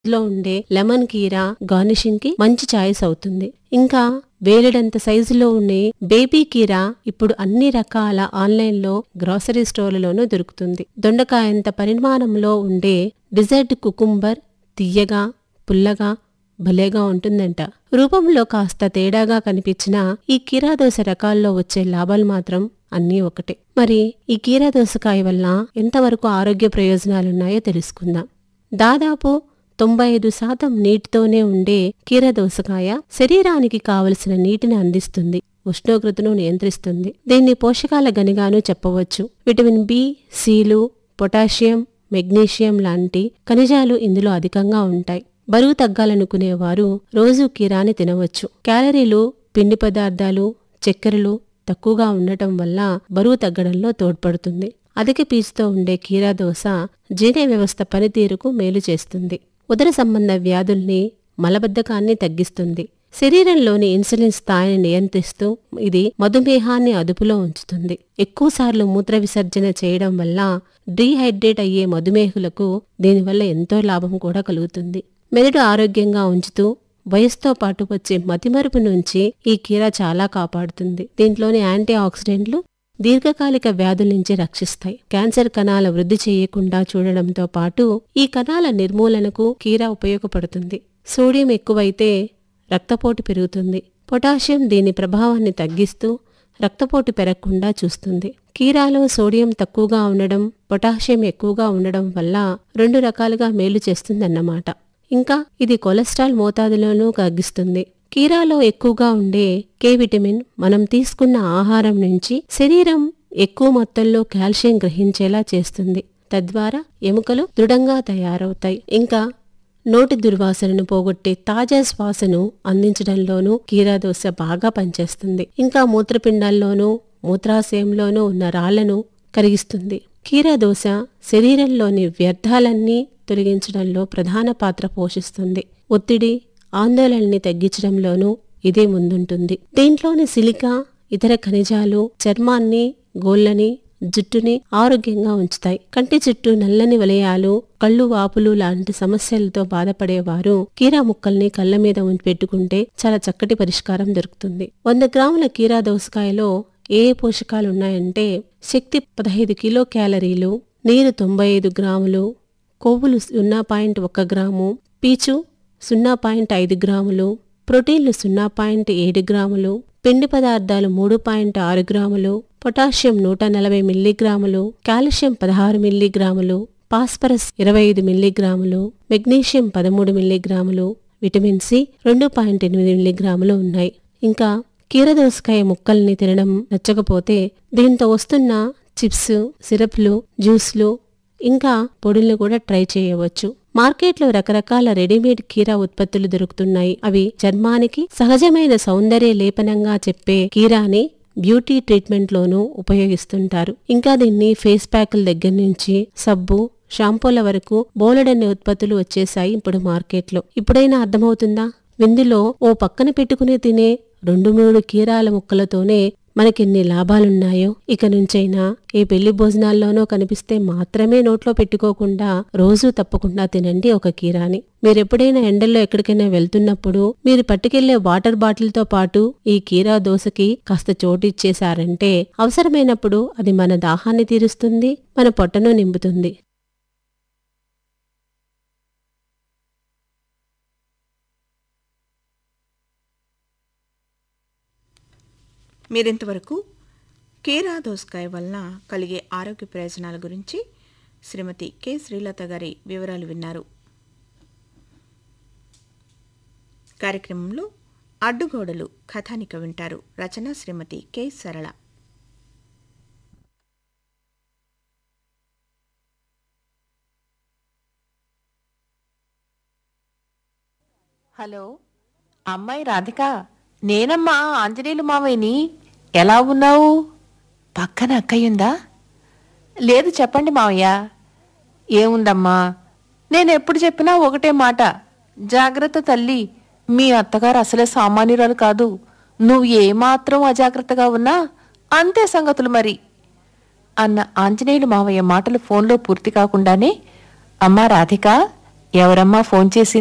లో ఉండే లెమన్ కీరా గార్నిషింగ్ కి మంచి చాయిస్ అవుతుంది ఇంకా వేలెడంత సైజులో ఉండే బేబీ కీరా ఇప్పుడు అన్ని రకాల ఆన్లైన్ లో గ్రాసరీ స్టోర్లలోనూ దొరుకుతుంది దొండకాయంత పరిమాణంలో ఉండే డిజర్ట్ కుకుంబర్ తియ్యగా పుల్లగా భలేగా ఉంటుందంట రూపంలో కాస్త తేడాగా కనిపించినా ఈ కీరా దోస రకాల్లో వచ్చే లాభాలు మాత్రం అన్నీ ఒకటే మరి ఈ కీరా దోసకాయ వల్ల ఎంతవరకు ఆరోగ్య ప్రయోజనాలున్నాయో తెలుసుకుందాం దాదాపు తొంభై ఐదు శాతం నీటితోనే ఉండే కీర దోసకాయ శరీరానికి కావలసిన నీటిని అందిస్తుంది ఉష్ణోగ్రతను నియంత్రిస్తుంది దీన్ని పోషకాల గనిగాను చెప్పవచ్చు విటమిన్ బి సిలు పొటాషియం మెగ్నీషియం లాంటి ఖనిజాలు ఇందులో అధికంగా ఉంటాయి బరువు తగ్గాలనుకునేవారు రోజు కీరాని తినవచ్చు క్యాలరీలు పిండి పదార్థాలు చక్కెరలు తక్కువగా ఉండటం వల్ల బరువు తగ్గడంలో తోడ్పడుతుంది అధిక పీచుతో ఉండే కీరా దోస జీర్ణ వ్యవస్థ పనితీరుకు మేలు చేస్తుంది ఉదర సంబంధ వ్యాధుల్ని మలబద్ధకాన్ని తగ్గిస్తుంది శరీరంలోని ఇన్సులిన్ స్థాయిని నియంత్రిస్తూ ఇది మధుమేహాన్ని అదుపులో ఉంచుతుంది ఎక్కువసార్లు మూత్ర విసర్జన చేయడం వల్ల డీహైడ్రేట్ అయ్యే మధుమేహులకు దీనివల్ల ఎంతో లాభం కూడా కలుగుతుంది మెదడు ఆరోగ్యంగా ఉంచుతూ వయసుతో పాటు వచ్చే మతిమరుపు నుంచి ఈ కీర చాలా కాపాడుతుంది దీంట్లోని యాంటీ ఆక్సిడెంట్లు దీర్ఘకాలిక వ్యాధుల నుంచి రక్షిస్తాయి క్యాన్సర్ కణాల వృద్ధి చేయకుండా చూడడంతో పాటు ఈ కణాల నిర్మూలనకు కీర ఉపయోగపడుతుంది సోడియం ఎక్కువైతే రక్తపోటు పెరుగుతుంది పొటాషియం దీని ప్రభావాన్ని తగ్గిస్తూ రక్తపోటు పెరగకుండా చూస్తుంది కీరాలో సోడియం తక్కువగా ఉండడం పొటాషియం ఎక్కువగా ఉండడం వల్ల రెండు రకాలుగా మేలు చేస్తుందన్నమాట ఇంకా ఇది కొలెస్ట్రాల్ మోతాదులోనూ తగ్గిస్తుంది కీరాలో ఎక్కువగా ఉండే కే విటమిన్ మనం తీసుకున్న ఆహారం నుంచి శరీరం ఎక్కువ మొత్తంలో కాల్షియం గ్రహించేలా చేస్తుంది తద్వారా ఎముకలు దృఢంగా తయారవుతాయి ఇంకా నోటి దుర్వాసనను పోగొట్టే తాజా శ్వాసను అందించడంలోనూ కీరా దోశ బాగా పనిచేస్తుంది ఇంకా మూత్రపిండాల్లోనూ మూత్రాశయంలోనూ ఉన్న రాళ్లను కరిగిస్తుంది కీరా దోశ శరీరంలోని వ్యర్థాలన్నీ తొలగించడంలో ప్రధాన పాత్ర పోషిస్తుంది ఒత్తిడి ఆందోళనని తగ్గించడంలోనూ ఇదే ముందుంటుంది దీంట్లోని సిలికా ఇతర ఖనిజాలు చర్మాన్ని గోళ్ళని జుట్టుని ఆరోగ్యంగా ఉంచుతాయి కంటి చుట్టూ నల్లని వలయాలు కళ్ళు వాపులు లాంటి సమస్యలతో బాధపడేవారు కీరా ముక్కల్ని కళ్ళ మీద ఉంచి పెట్టుకుంటే చాలా చక్కటి పరిష్కారం దొరుకుతుంది వంద గ్రాముల కీరా దోసకాయలో ఏ ఏ పోషకాలు ఉన్నాయంటే శక్తి పదహైదు కిలో క్యాలరీలు నీరు తొంభై ఐదు గ్రాములు కొవ్వులు సున్నా పాయింట్ ఒక గ్రాము పీచు సున్నా పాయింట్ ఐదు గ్రాములు ప్రోటీన్లు సున్నా పాయింట్ ఏడు గ్రాములు పిండి పదార్థాలు మూడు పాయింట్ ఆరు గ్రాములు పొటాషియం నూట నలభై మిల్లీగ్రాములు కాల్షియం పదహారు మిల్లీగ్రాములు పాస్పరస్ ఇరవై ఐదు మిల్లీగ్రాములు మెగ్నీషియం పదమూడు మిల్లీగ్రాములు విటమిన్ సి రెండు పాయింట్ ఎనిమిది మిల్లీగ్రాములు ఉన్నాయి ఇంకా కీరదోసకాయ ముక్కల్ని తినడం నచ్చకపోతే దీంతో వస్తున్న చిప్స్ సిరప్లు జ్యూస్లు ఇంకా పొడుల్ని కూడా ట్రై చేయవచ్చు మార్కెట్లో రకరకాల రెడీమేడ్ కీరా ఉత్పత్తులు దొరుకుతున్నాయి అవి చర్మానికి సహజమైన సౌందర్య లేపనంగా చెప్పే కీరాని బ్యూటీ ట్రీట్మెంట్ లోనూ ఉపయోగిస్తుంటారు ఇంకా దీన్ని ఫేస్ ప్యాకుల దగ్గర నుంచి సబ్బు షాంపూల వరకు బోలెడన్ని ఉత్పత్తులు వచ్చేసాయి ఇప్పుడు మార్కెట్లో ఇప్పుడైనా అర్థమవుతుందా విందులో ఓ పక్కన పెట్టుకుని తినే రెండు మూడు కీరాల ముక్కలతోనే మనకెన్ని లాభాలున్నాయో ఇక నుంచైనా ఏ పెళ్లి భోజనాల్లోనో కనిపిస్తే మాత్రమే నోట్లో పెట్టుకోకుండా రోజూ తప్పకుండా తినండి ఒక కీరాని మీరెప్పుడైనా ఎండల్లో ఎక్కడికైనా వెళ్తున్నప్పుడు మీరు పట్టుకెళ్లే వాటర్ బాటిల్తో పాటు ఈ కీరా దోశకి కాస్త చోటు ఇచ్చేశారంటే అవసరమైనప్పుడు అది మన దాహాన్ని తీరుస్తుంది మన పొట్టను నింపుతుంది మీరింతవరకు కీరా దోసకాయ వలన కలిగే ఆరోగ్య ప్రయోజనాల గురించి శ్రీమతి కె శ్రీలత గారి వివరాలు విన్నారు కార్యక్రమంలో అడ్డుగోడలు కథానిక వింటారు రచన శ్రీమతి కె సరళ హలో అమ్మాయి రాధిక నేనమ్మా ఆంజనేయులు మావయ్యని ఎలా ఉన్నావు పక్కన అక్కయ్యుందా లేదు చెప్పండి మావయ్య ఏముందమ్మా నేను ఎప్పుడు చెప్పినా ఒకటే మాట జాగ్రత్త తల్లి మీ అత్తగారు అసలే సామాన్యురాలు కాదు నువ్వు ఏమాత్రం అజాగ్రత్తగా ఉన్నా అంతే సంగతులు మరి అన్న ఆంజనేయులు మావయ్య మాటలు ఫోన్లో పూర్తి కాకుండానే అమ్మా రాధిక ఎవరమ్మా ఫోన్ చేసింది